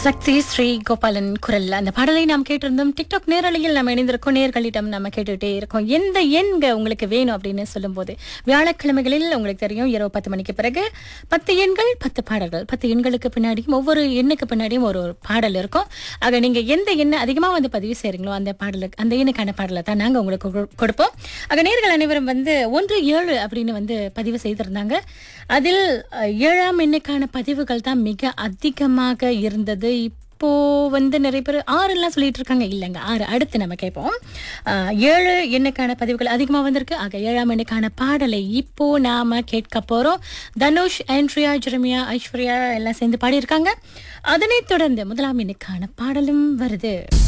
சக்தி ஸ்ரீ கோபாலன் குரல் அந்த பாடலை நாம் கேட்டிருந்தோம் டிக்டாக் நேரலையில் நம்ம இணைந்திருக்கோம் நேர்களிடம் நம்ம கேட்டுட்டே இருக்கோம் எந்த எண்க உங்களுக்கு வேணும் அப்படின்னு சொல்லும்போது வியாழக்கிழமைகளில் உங்களுக்கு தெரியும் இரவு பத்து மணிக்கு பிறகு பத்து எண்கள் பத்து பாடல்கள் பத்து எண்களுக்கு பின்னாடியும் ஒவ்வொரு எண்ணுக்கு பின்னாடியும் ஒரு ஒரு பாடல் இருக்கும் ஆக நீங்க எந்த எண்ணை அதிகமா வந்து பதிவு செய்றீங்களோ அந்த பாடலுக்கு அந்த எண்ணுக்கான பாடலை தான் நாங்க உங்களுக்கு கொடு- கொடுப்போம் ஆக நேர்கள் அனைவரும் வந்து ஒன்று ஏழு அப்படின்னு வந்து பதிவு செய்திருந்தாங்க அதில் அஹ், ஏழாம் எண்ணுக்கான பதிவுகள் தான் மிக அதிகமாக இருந்தது இப்போ வந்து நிறைய பேர் ஆறுலாம் சொல்லிட்டு இருக்காங்க இல்லைங்க ஆறு அடுத்து நம்ம கேட்போம் அஹ், ஏழு எண்ணுக்கான பதிவுகள் அதிகமாக வந்திருக்கு ஆக ஏழாம் எண்ணுக்கான பாடலை இப்போ நாம கேட்க போறோம் தனுஷ் ஆண்ட்ரியா ஜெரமியா ஐஸ்வர்யா எல்லாம் சேர்ந்து பாடியிருக்காங்க அதனைத் தொடர்ந்து முதலாம் எண்ணுக்கான பாடலும் வருது